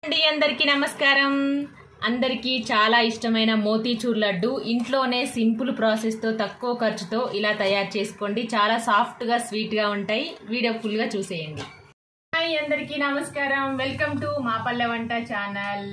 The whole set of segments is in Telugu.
అండి అందరికీ నమస్కారం అందరికీ చాలా ఇష్టమైన మోతీచూర్ లడ్డు ఇంట్లోనే సింపుల్ ప్రాసెస్తో తక్కువ ఖర్చుతో ఇలా తయారు చేసుకోండి చాలా సాఫ్ట్గా స్వీట్గా ఉంటాయి వీడియో ఫుల్గా చూసేయండి హాయ్ అందరికీ నమస్కారం వెల్కమ్ టు మా పల్లె వంట ఛానల్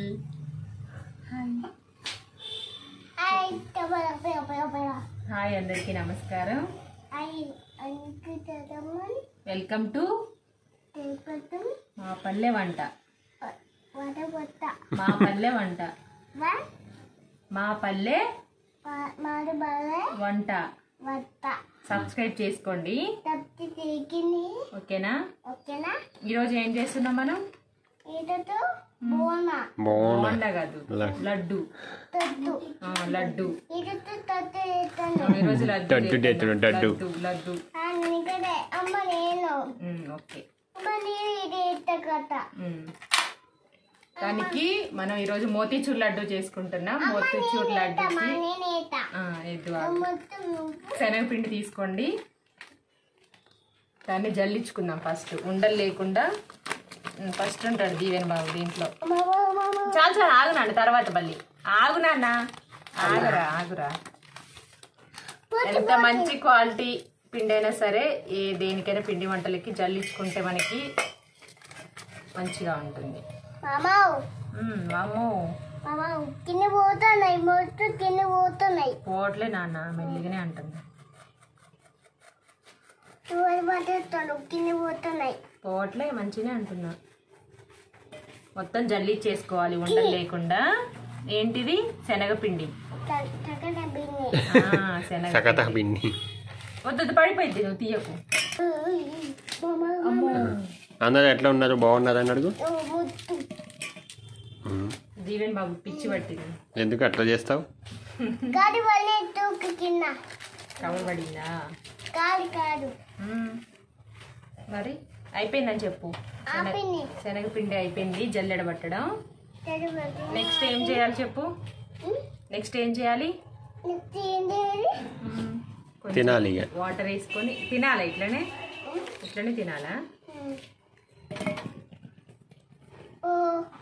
హాయ్ తబల పయ పయ పయ హాయ్ అందరికీ నమస్కారం హాయ్ అంకితమన్ వెల్కమ్ టు తిరుపతి మా పల్లె వంట వడ వత్త మా పల్లె వంట వా మా పల్లె మాడు బాలే వంట వత్త సబ్స్క్రైబ్ చేసుకోండి తప్పి తిరిగిని ఓకేనా ఓకేనా ఈరోజు ఏం చేస్తున్నాం మనం ఈటతో బోనా బాగుంది బోండా కాదు ల- లడ్డు తద్దు ఆ, లడ్డు ఈటతో తద్దు ఏతాను ఈరోజు లడ్డు లడ్డు చేస్తున్నాం. చేస్తున్నాం, లడ్డు. లడ్డు లడ్డు నికడే అమ్మ నేను ఉమ్, ఓకే అమ్మ నేను ఇది ఎత్త కథ ఉమ్. దానికి మనం ఈరోజు మోతీచూర్ లడ్డు చేసుకుంటున్నాం మోతీచూర్ లడ్డుకి నేను ఏత ఆ, ఎద్దు ఆకు. మొత్తం నువ్వు శనగపిండి తీసుకోండి దాన్ని జల్లించుకుందాం ఫస్ట్ ఉండలు లేకుండా ఉమ్, ఫస్ట్ ఉంటాడు దీవెన్ బాబు దీంట్లో మామ మామ చాలు చాలు ఆగు నాన్న తర్వాత మళ్ళీ ఆగు నాన్న ఆగురా ఆగురా ఎంత మంచి క్వాలిటీ పిండి అయినా సరే ఏ దేనికైనా పిండి వంటలకి జల్లించుకుంటే మనకి మంచిగా ఉంటుంది మామ మ్మ్, వామ్మో మామ కింద పోతున్నాయి మొత్తం కింద పోతున్నాయి పోవట్లే నాన్న మెల్లిగానే అంటుంది చూడు పట్టేస్తాను కింద పోతున్నాయి పోవట్లే మంచిగానే అంటున్నా మొత్తం జల్లిచ్చేసుకోవాలి ఉండలు లేకుండా ఏంటిది శనగపిండి చక్కట బిన్ని ఆ, శనగ సకత పిండి వద్దు వద్దు, పడిపోయింది నువ్వు తీయకు మామ అందరు ఎట్లా ఉన్నారు బాగున్నారు అని అడుగు ముత్తు ఉమ్. దీవెన్ బాబు పిచ్చి పట్టింది ఎందుకు అట్లా చేస్తావు గాడి వల్లే తూకు కింద కవర్ పడిందా గాడి కాదు మ్మ్. మరి అయిపోయిందని చెప్పు శనగ- ఆపింది శనగపిండి అయిపోయింది జల్లెడ పట్టడం తెలుగు నెక్స్ట్ ఏం చేయాలి చెప్పు నెక్స్ట్ ఏం చేయాలి ఏంటి కొంచెం తినాలి ఇక వాటర్ వేసుకొని తినాలా ఇట్లనే ఇట్లనే తినాలా ఓ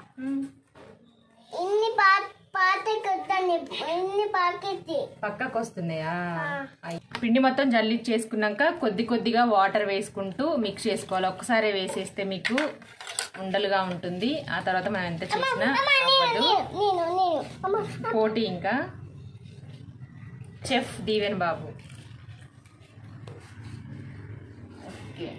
ఇన్ని పాత పాత కొత్తాను ఇన్ని పాకెత్తి పక్కకు వస్తున్నాయా అయ్. పిండి మొత్తం జల్లిచ్చేసుకున్నాక కొద్ది కొద్దిగా వాటర్ వేసుకుంటూ మిక్స్ చేసుకోవాలి ఒక్కసారి వేసేస్తే మీకు ఉండలుగా ఉంటుంది ఆ తర్వాత మనం ఎంత చేసినా అవ్వదు నేను నేను అమ్మ పోటీ ఇంకా చెఫ్ దీవెన్ బాబు ఓకే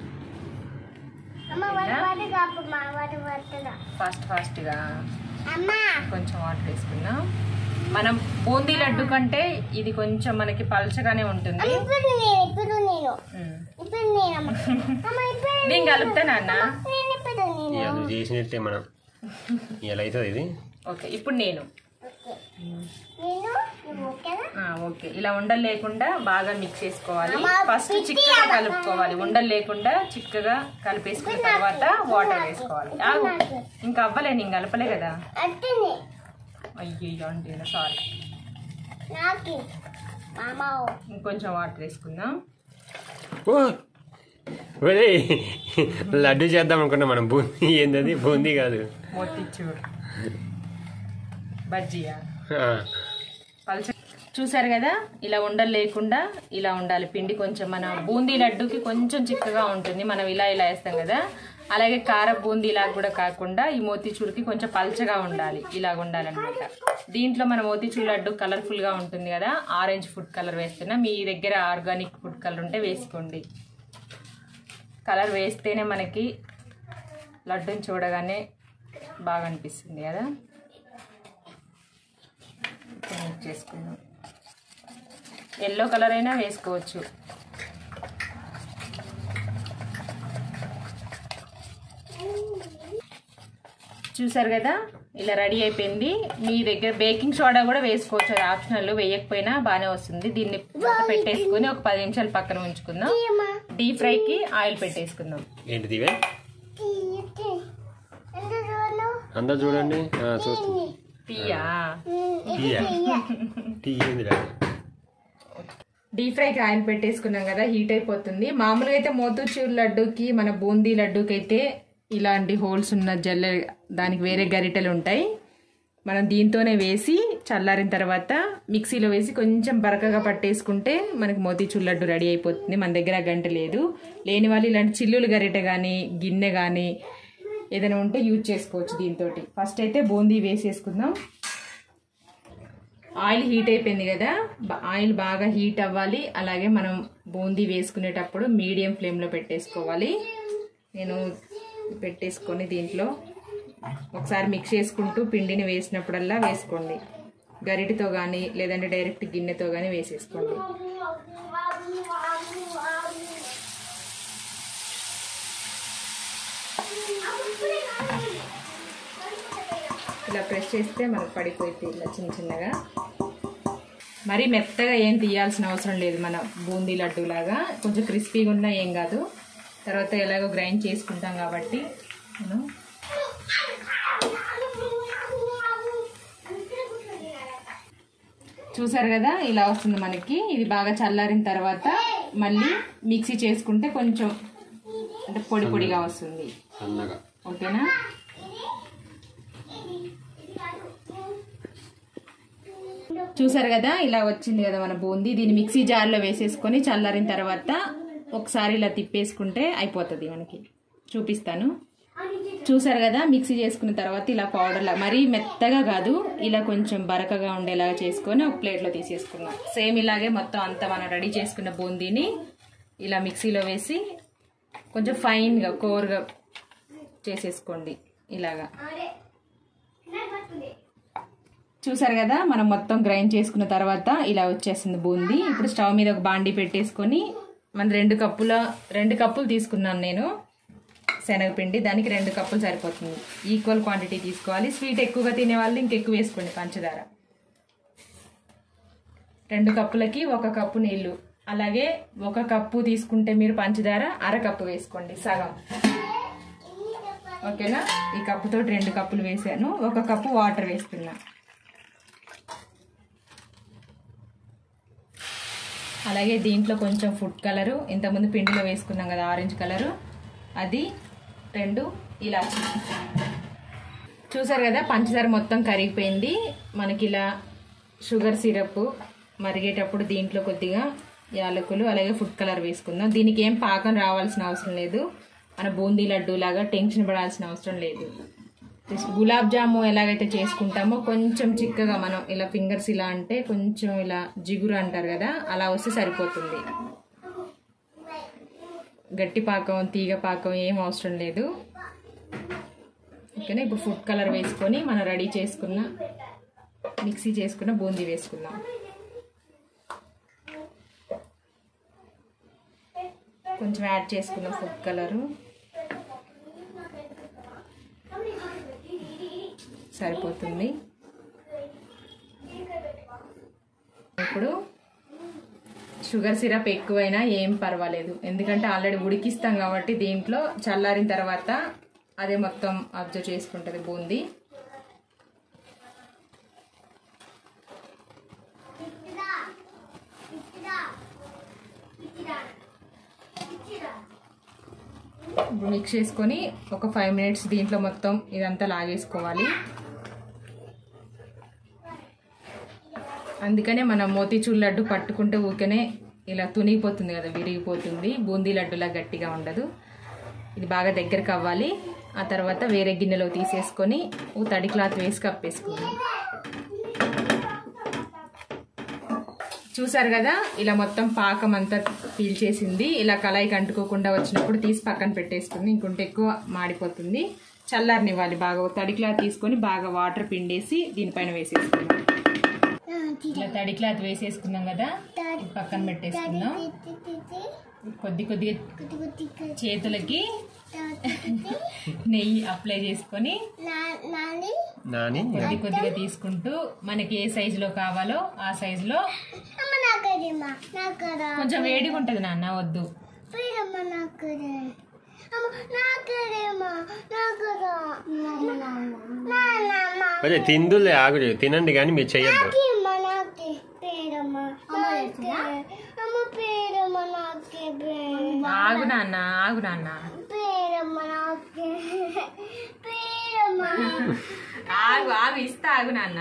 అమ్మ వాటి వాటి కాపు మా వాటి వాటిదా ఫాస్ట్ ఫాస్ట్గా అమ్మ కొంచెం వాటర్ వేసుకుందాం మనం బూందీ లడ్డు కంటే ఇది కొంచెం మనకి పలచగానే ఉంటుంది ఇప్పుడు నేను ఇప్పుడు నేను ఉమ్. ఇప్పుడు నేను అమ్మ అమ్మ ఇప్పుడు నేను కలుపుతా నాన్న నేను ఇప్పుడు నేను ఇక నువ్వు చేసినట్టే మనం ఇలా అవుతుంది ఇది ఓకే ఇప్పుడు నేను ఓకే నేను నువ్వు ఓకేనా ఆ, ఓకే ఇలా ఉండలు లేకుండా బాగా మిక్స్ చేసుకోవాలి అమ్మా, ఫస్ట్ పిచ్చి చిక్కగా అమ్మ. కలుపుకోవాలి ఉండలు లేకుండా చిక్కగా కలిపేసుకున్న తర్వాత వాటర్ వేసుకోవాలి ఆగు ఇంకా అవ్వలే నేను కలపలే కదా అట్టనే అయ్యో అంటే సారీ నాకి మామ ఇంకొంచెం వాటర్ వేసుకుందాం ఓ! ఒరేయ్, లడ్డు చేద్దాం అనుకున్నా మనం బూందీ ఏంటది బూందీ కాదు మోతిచూర్ బజ్జియా ఆ, పల్చ చూసారు కదా ఇలా ఉండలు లేకుండా ఇలా ఉండాలి పిండి కొంచెం మన బూందీ లడ్డుకి కొంచెం చిక్కగా ఉంటుంది మనం ఇలా ఇలా వేస్తాం కదా అలాగే కార బూందీ ఇలా కూడా కాకుండా ఈ మోతీచూర్కి కొంచెం పల్చగా ఉండాలి ఇలా ఉండాలన్నమాట దీంట్లో మన మోతీచూర్ లడ్డు కలర్ఫుల్ గా ఉంటుంది కదా ఆరెంజ్ ఫుడ్ కలర్ వేస్తున్నా మీ దగ్గర ఆర్గానిక్ ఫుడ్ కలర్ ఉంటే వేసుకోండి కలర్ వేస్తేనే మనకి లడ్డుని చూడగానే బాగా అనిపిస్తుంది కదా మిక్స్ చేసుకుందాం ఎల్లో కలర్ అయినా వేసుకోవచ్చు చూసారు కదా ఇలా రెడీ అయిపోయింది మీ దగ్గర బేకింగ్ సోడా కూడా వేసుకోవచ్చు అది ఆప్షనల్ వేయకపోయినా బాగానే వస్తుంది దీన్ని మూత పెట్టేసుకుని ఒక పది నిమిషాలు పక్కన ఉంచుకుందాం అమ్మ డీప్ ఫ్రైకి ఆయిల్ పెట్టేసుకుందాం ఏంటిది ఇవే తీయటి ఎంత చూడను అందరు చూడండి ఆ, చూస్తు తీయా టీయా టీ ఏందిరా డీప్ ఫ్రైకి ఆయిల్ పెట్టేసుకున్నాం కదా హీట్ అయిపోతుంది మామూలుగా అయితే మోతూచూర్ లడ్డూకి మన బూందీ లడ్డూకి అయితే ఇలాంటి హోల్స్ ఉన్న జల్లె దానికి వేరే గరిటెలు ఉంటాయి మనం దీంతోనే వేసి చల్లారిన తర్వాత మిక్సీలో వేసి కొంచెం బరకగా పట్టేసుకుంటే మనకి మోతీచూర్ లడ్డు రెడీ అయిపోతుంది మన దగ్గర ఆ గంట లేదు లేని వాళ్ళు ఇలాంటి చిల్లులు గరిటె కానీ గిన్నె కానీ ఏదైనా ఉంటే యూజ్ చేసుకోవచ్చు దీంతో ఫస్ట్ అయితే బూందీ వేసేసుకుందాం ఆయిల్ హీట్ అయిపోయింది కదా బ- ఆయిల్ బాగా హీట్ అవ్వాలి అలాగే మనం బూందీ వేసుకునేటప్పుడు మీడియం ఫ్లేమ్లో పెట్టేసుకోవాలి నేను పెట్టేసుకొని దీంట్లో ఒకసారి మిక్స్ చేసుకుంటూ పిండిని వేసినప్పుడల్లా వేసుకోండి గరిటెతో కానీ లేదంటే డైరెక్ట్ గిన్నెతో కానీ వేసేసుకోండి ఇలా ప్రెస్ చేస్తే మనకు పడిపోతుంది ఇలా చిన్న చిన్నగా మరి మెత్తగా ఏం తీయాల్సిన అవసరం లేదు మన బూందీ లడ్డు లాగా కొంచెం క్రిస్పీగా ఉన్నా ఏం కాదు తర్వాత ఎలాగో గ్రైండ్ చేసుకుంటాం కాబట్టి మనం చూసారు కదా ఇలా వస్తుంది మనకి ఇది బాగా చల్లారిన తర్వాత మళ్ళీ మిక్సీ చేసుకుంటే కొంచెం అంటే పొడి పొడిగా వస్తుంది అన్నగా ఓకేనా చూసారు కదా ఇలా వచ్చింది కదా మన బూందీ దీన్ని మిక్సీ జార్లో వేసేసుకొని చల్లారిన తర్వాత ఒకసారి ఇలా తిప్పేసుకుంటే అయిపోతుంది మనకి చూపిస్తాను చూసారు కదా మిక్సీ చేసుకున్న తర్వాత ఇలా పౌడర్ లా మరీ మెత్తగా కాదు ఇలా కొంచెం బరకగా ఉండేలాగా చేసుకొని ఒక ప్లేట్లో తీసేసుకున్నాం సేమ్ ఇలాగే మొత్తం అంతా మనం రెడీ చేసుకున్న బూందీని ఇలా మిక్సీలో వేసి కొంచెం ఫైన్గా కోర్గా చేసేసుకోండి ఇలాగా చూసారు కదా మనం మొత్తం గ్రైండ్ చేసుకున్న తర్వాత ఇలా వచ్చేసింది బూందీ ఇప్పుడు స్టవ్ మీద ఒక బాండి పెట్టేసుకొని మన రెండు కప్పుల రెండు కప్పులు తీసుకున్నాను నేను శనగపిండి దానికి రెండు కప్పులు సరిపోతుంది ఈక్వల్ క్వాంటిటీ తీసుకోవాలి స్వీట్ ఎక్కువగా తినే వాళ్ళు ఇంకెక్కువ వేసుకోండి పంచదార రెండు కప్పులకి ఒక కప్పు నీళ్లు అలాగే ఒక కప్పు తీసుకుంటే మీరు పంచదార అర కప్పు వేసుకోండి సగం ఓకేనా ఈ కప్పుతో రెండు కప్పులు వేసాను ఒక కప్పు వాటర్ వేస్తున్నా అలాగే దీంట్లో కొంచెం ఫుడ్ కలరు ఇంతకుముందు పిండిలో వేసుకున్నాం కదా ఆరెంజ్ కలరు అది రెండు ఇలాచి చూసారు కదా పంచదార మొత్తం కరిగిపోయింది మనకి ఇలా షుగర్ సిరప్ మరిగేటప్పుడు దీంట్లో కొద్దిగా యాలకులు అలాగే ఫుడ్ కలర్ వేసుకుందాం దీనికి ఏం పాకం రావాల్సిన అవసరం లేదు మన బూందీ లడ్డు లాగా టెన్షన్ పడాల్సిన అవసరం లేదు జస్ట్ గులాబ్ జాము ఎలాగైతే చేసుకుంటామో కొంచెం చిక్కగా మనం ఇలా ఫింగర్స్ ఇలా అంటే కొంచెం ఇలా జిగురు అంటారు కదా అలా వస్తే సరిపోతుంది గట్టి పాకం తీగ పాకం ఏం అవసరం లేదు ఓకేనా ఇప్పుడు ఫుడ్ కలర్ వేసుకొని మనం రెడీ చేసుకున్న మిక్సీ చేసుకున్న బూందీ వేసుకుందాం కొంచెం యాడ్ చేసుకున్న ఫుడ్ కలరు సరిపోతుంది ఇప్పుడు షుగర్ సిరప్ ఎక్కువైనా ఏం పర్వాలేదు ఎందుకంటే ఆల్రెడీ ఉడికిస్తాం కాబట్టి దీంట్లో చల్లారిన తర్వాత అదే మొత్తం అబ్జర్వ్ చేసుకుంటుంది బూందీ ఇప్పుడు మిక్స్ చేసుకొని ఒక ఫైవ్ మినిట్స్ దీంట్లో మొత్తం ఇదంతా లాగేసుకోవాలి అందుకనే మనం మోతీచూర్ లడ్డు పట్టుకుంటే ఊకనే ఇలా తునిగిపోతుంది కదా విరిగిపోతుంది బూందీ లడ్డులా గట్టిగా ఉండదు ఇది బాగా దగ్గరకు అవ్వాలి ఆ తర్వాత వేరే గిన్నెలో తీసేసుకొని ఓ తడి క్లాత్ వేసి కప్పేసుకుందాం చూసారు కదా ఇలా మొత్తం పాకం అంతా పీల్చేసింది ఇలా కళాయికి అంటుకోకుండా వచ్చినప్పుడు తీసి పక్కన పెట్టేసుకుంది ఇంకొంటే ఎక్కువ మాడిపోతుంది చల్లారనివ్వాలి బాగా ఓ తడి క్లాత్ తీసుకొని బాగా వాటర్ పిండేసి దీనిపైన వేసేసుకుందాం ఇట్లా తడి క్లాత్ వేసేసుకున్నాం కదా ఇది పక్కన పెట్టేసుకుందాం కొద్ది కొద్దిగా చేతులకి నెయ్యి అప్లై చేసుకొని నాని నాని కొద్ది కొద్దిగా తీసుకుంటూ మనకి ఏ సైజులో కావాలో ఆ సైజులో అమ్మ నాకదేమా నాకరా కొంచెం వేడిగా ఉంటుంది నాన్న వద్దు పోయిరమ్మ నాకరే అమ్మ నాకరేమా నాకరా నాన్నమ్మ అదే తిందులే ఆగు తినండి కానీ మీరు చెయ్యొద్దు అమ్మ నాకే పేరమ్మ నాకే అమ్మ పేరమ్మ నాకే ఆగు నాన్న ఆగు నాన్న పేరమ్మ నాకే పేరమ్మ ఆగు ఆగు ఇస్తా ఆగు నాన్న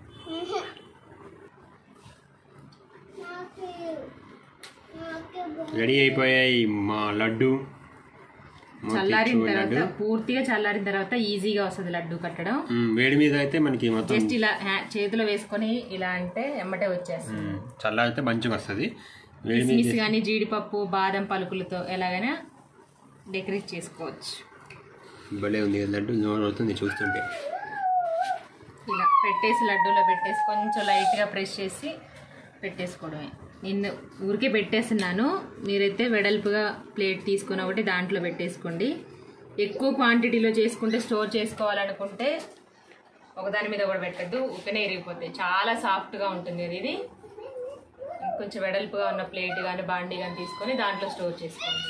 నాకు నాకు రెడీ అయిపోయాయి మా లడ్డు చల్లారిన మోతీచూర్ తర్వాత లడ్డు పూర్తిగా చల్లారిన తర్వాత ఈజీగా వస్తుంది లడ్డు కట్టడం మ్మ్, వేడి మీద అయితే మనకి మొత్తం జస్ట్ ఇలా హ్యా- చేతిలో వేసుకొని ఇలా అంటే ఎమ్మటే వచ్చేస్తుంది మ్మ్, చల్లారితే మంచిగా వస్తుంది వేడి మీద కిస్మిస్ కానీ జీడిపప్పు బాదం పలుకులతో ఎలాగైనా డెకరేట్ చేసుకోవచ్చు భలే ఉంది కదా లడ్డు నోరు అవుతుంది చూస్తుంటే ఇలా పెట్టేసి లడ్డూలో పెట్టేసి కొంచెం లైట్గా ప్రెస్ చేసి పెట్టేసుకోవడమే నిన్ను ఊరికే పెట్టేస్తున్నాను మీరైతే వెడల్పుగా ప్లేట్ తీసుకుని ఒకటి దాంట్లో పెట్టేసుకోండి ఎక్కువ క్వాంటిటీలో చేసుకుంటే స్టోర్ చేసుకోవాలనుకుంటే ఒకదాని మీద కూడా పెట్టద్దు ఉక్కనే ఇరిగిపోతాయి చాలా సాఫ్ట్గా ఉంటుంది ఇది ఇది కొంచెం వెడల్పుగా ఉన్న ప్లేట్ కానీ బాండీ కానీ తీసుకొని దాంట్లో స్టోర్ చేసుకోండి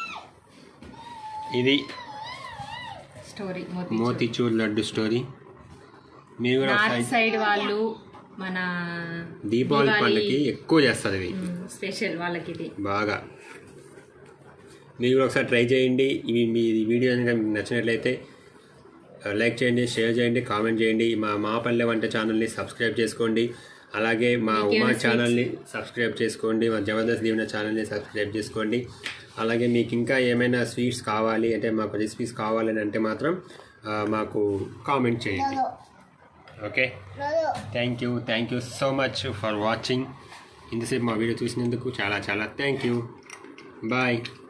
ఇది స్టోరీ మోతీ మోతీచూర్ లడ్డు స్టోరీ మీరు కూడా నార్త్ ఒకసారి సైడ్ వాళ్ళు మన దీపావళి పండుగకి ఎక్కువ చేస్తారు ఇవి స్పెషల్ వాళ్ళకి ఇది బాగా మీరు కూడా ఒకసారి ట్రై చేయండి ఇవి మీ వీడియో కనుక మీకు నచ్చినట్లయితే ఆ, లైక్ చేయండి షేర్ చేయండి కామెంట్ చేయండి మా మా పల్లె వంట ఛానల్ని సబ్స్క్రైబ్ చేసుకోండి అలాగే మా ఉమా ఛానల్ని సబ్స్క్రైబ్ చేసుకోండి మా జబర్దస్త్ దీవెన ఛానల్ని సబ్స్క్రైబ్ చేసుకోండి అలాగే మీకు ఇంకా ఏమైనా స్వీట్స్ కావాలి అంటే మాకు రెసిపీస్ కావాలని అంటే మాత్రం ఆ, మాకు కామెంట్ చేయండి ఓకే లేదు thank you thank you so much for watching ఇంతసేపు మా వీడియో చూసినందుకు చాలా చాలా థ్యాంక్ యూ బాయ్